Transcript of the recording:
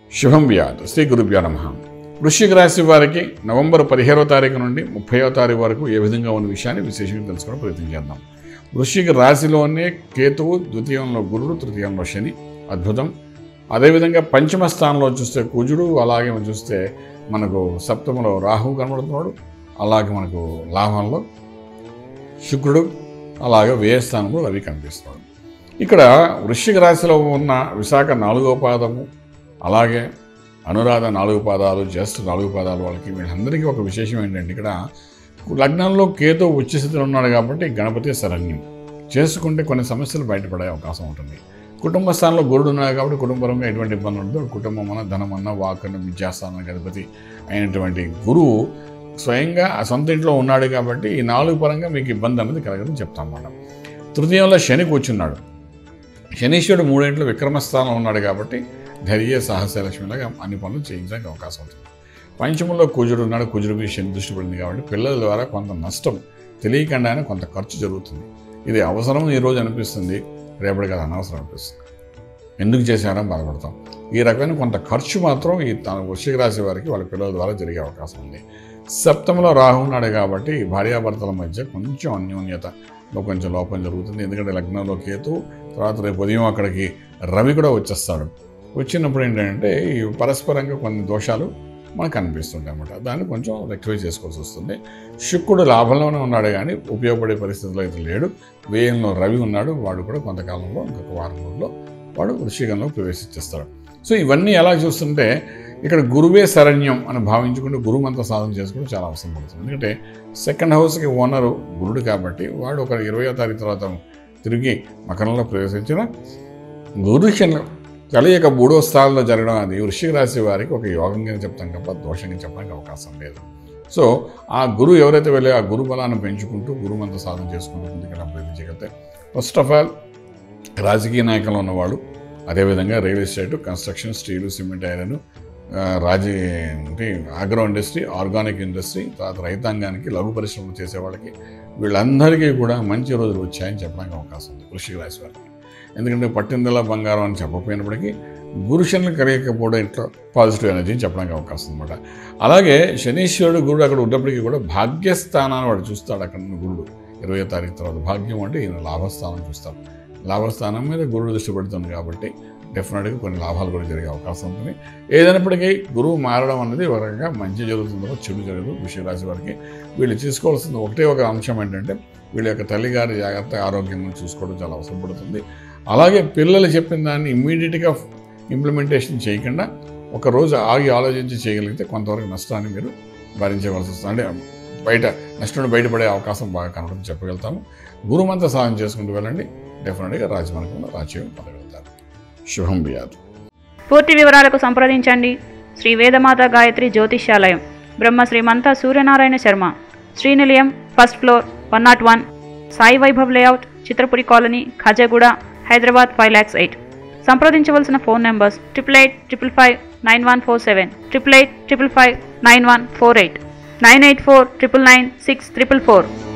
శుభం వ్యాధ్ శ్రీ గురుభ్యో నమ వృశ్చిక రాశి వారికి నవంబర్ పదిహేడవ తారీఖు నుండి ముప్పైవ తారీఖు వరకు ఏ విధంగా ఉన్న విషయాన్ని విశేషంగా తెలుసుకోవడం ప్రయత్నం చేద్దాం వృశ్చిక రాశిలోనే కేతువు ద్వితీయంలో గురుడు తృతీయంలో శని అద్భుతం అదేవిధంగా పంచమ స్థానంలో చూస్తే కుజుడు అలాగే మనం చూస్తే మనకు సప్తమలో రాహువు కనబడుతున్నాడు అలాగే మనకు లాభంలో శుక్రుడు అలాగే వ్యయ స్థానంలో రవి కనిపిస్తున్నాడు ఇక్కడ వృశ్చిక రాశిలో ఉన్న విశాఖ నాలుగో పాదము అలాగే అనురాధ నాలుగు పాదాలు జస్ట్ నాలుగు పాదాలు వాళ్ళకి వీళ్ళందరికీ ఒక విశేషం ఏంటంటే ఇక్కడ లగ్నంలో కేతు ఉచ్చస్థితిలో ఉన్నాడు కాబట్టి గణపతి శరణ్యం చేసుకుంటే కొన్ని సమస్యలు బయటపడే అవకాశం ఉంటుంది కుటుంబ స్థానంలో గురుడు ఉన్నాడు కాబట్టి కుటుంబపరంగా ఎటువంటి ఇబ్బంది ఉండదు కుటుంబం అన్న ధనం అన్న వాకన్న విద్యాస్థానం అధిపతి అయినటువంటి గురువు స్వయంగా ఆ సొంత ఇంట్లో ఉన్నాడు కాబట్టి ఈ నాలుగు పరంగా మీకు ఇబ్బంది అనేది కలగదని చెప్తాం మనం తృతీయంలో శని కూర్చున్నాడు శనీశ్వరుడు మూడింట్లో విక్రమస్థానంలో ఉన్నాడు కాబట్టి ధైర్య సాహసలక్ష్మిలాగా అన్ని పనులు చేయించడానికి అవకాశం ఉంటుంది పంచమంలో కుజుడు ఉన్నాడు కుజుడు మీద శని దృష్టి పడింది కాబట్టి పిల్లల ద్వారా కొంత నష్టం తెలియకుండానే కొంత ఖర్చు జరుగుతుంది ఇది అవసరం ఈరోజు అనిపిస్తుంది రేపటికి అది అనవసరం అనిపిస్తుంది ఎందుకు చేశారని బాధపడతాం ఈ రకమైన కొంత ఖర్చు మాత్రం ఈ తన వృశ్చిక రాశి వారికి వాళ్ళ పిల్లల ద్వారా జరిగే అవకాశం ఉంది సప్తమలో రాహు ఉన్నాడు కాబట్టి భార్యాభర్తల మధ్య కొంచెం అన్యోన్యతలో కొంచెం లోపం జరుగుతుంది ఎందుకంటే లగ్నంలో కేతు తర్వాత రేపు ఉదయం అక్కడికి రవి కూడా వచ్చేస్తాడు వచ్చినప్పుడు ఏంటంటే ఈ పరస్పరంగా కొన్ని దోషాలు మనకు కనిపిస్తుంటాయి అన్నమాట దాన్ని కొంచెం రెక్టిఫై చేసుకోవాల్సి వస్తుంది శుక్రుడు లాభంలోనే ఉన్నాడు కానీ ఉపయోగపడే పరిస్థితిలో అయితే లేడు వ్యయంలో రవి ఉన్నాడు వాడు కూడా కొంతకాలంలో ఇంకొక వారం రోజుల్లో వాడు వృషికంలో ప్రవేశించేస్తాడు సో ఇవన్నీ ఎలా చూస్తుంటే ఇక్కడ గురువే శరణ్యం అని భావించుకుంటూ గురువు మంత్ర సాధన చేసుకోవడం చాలా అవసరం పడుతుంది ఎందుకంటే సెకండ్ హౌస్కి ఓనరు గురుడు కాబట్టి వాడు ఒక ఇరవయో తారీఖు తర్వాత తిరిగి మకరంలో ప్రవేశించిన గురుషన్ కలియక మూడో స్థానంలో జరగడం అది వృశ్చిక రాశి వారికి ఒక యోగంగా చెప్తాం తప్ప దోషంగా చెప్పడానికి అవకాశం లేదు సో ఆ గురువు ఎవరైతే వెళ్ళి ఆ గురు బలాన్ని పెంచుకుంటూ గురు మంత్ర సాధన చేసుకుంటూ ముందుకెళ్ళడం ప్రయత్నించగలిగితే ఫస్ట్ ఆఫ్ ఆల్ రాజకీయ నాయకులు ఉన్నవాళ్ళు అదేవిధంగా real estate construction steel cement iron రాజీ అంటే ఆగ్రో ఇండస్ట్రీ ఆర్గానిక్ ఇండస్ట్రీ తర్వాత రైతాంగానికి లఘు పరిశ్రమలు చేసేవాళ్ళకి వీళ్ళందరికీ కూడా మంచి రోజులు వచ్చాయని చెప్పడానికి అవకాశం ఉంది వృశ్చిక రాశి వారికి ఎందుకంటే పట్టిందల బంగారం అని చెప్పకపోయినప్పటికీ గురుషన్లు కలియకపోవడం ఇట్లా పాజిటివ్ ఎనర్జీ అని చెప్పడానికి అవకాశం అనమాట అలాగే శనీశ్వరుడు గురుడు అక్కడ ఉన్నప్పటికీ కూడా భాగ్యస్థానాన్ని వాడు చూస్తాడు అక్కడ ఉన్న గురుడు ఇరవై తారీఖు తర్వాత భాగ్యం అంటే ఈయన లాభస్థానం చూస్తాడు లాభస్థానం మీద గురుడు దృష్టి పెడుతుంది కాబట్టి డెఫినెట్గా కొన్ని లాభాలు కూడా జరిగే అవకాశం ఉంటుంది ఏదైనప్పటికీ గురువు మారడం అనేది ఒక రకంగా మంచి జరుగుతుందో చెడు జరగదు వృషిరాశి వారికి వీళ్ళు తీసుకోవాల్సిన ఒకటే ఒక అంశం ఏంటంటే వీళ్ళ యొక్క తల్లిగారి జాగ్రత్త ఆరోగ్యంగా చూసుకోవడం చాలా అవసరం పడుతుంది అలాగే పిల్లలు చెప్పిన దాన్ని ఇమ్మీడియట్గా ఇంప్లిమెంటేషన్ చేయకుండా ఒక రోజు ఆగి ఆలోచించి చేయగలిగితే కొంతవరకు నష్టాన్ని మీరు భరించవలసి వస్తుంది అంటే బయట నష్టం నుండి బయటపడే అవకాశం బాగా కనబడుతుంది చెప్పగలుగుతాము గురుమంతా సాధన చేసుకుంటూ వెళ్ళండి డెఫినెట్గా రాజమార్గంలో రాజ్యం పొందగలుగుతారు శుభం బియాదు పూర్తి వివరాలకు సంప్రదించండి Shri Vedamata Gayatri Jyotishyalayam Brahma Shrimanta Suryanarayana Sharma Srinilayam first floor one not one Sai Vaibhav layout Chitrapuri colony Khajaguda Hyderabad five lakhs eight సంప్రదించవలసిన phone numbers triple eight triple five nine one four seven triple eight triple five nine one four eight nine eight four triple nine six triple four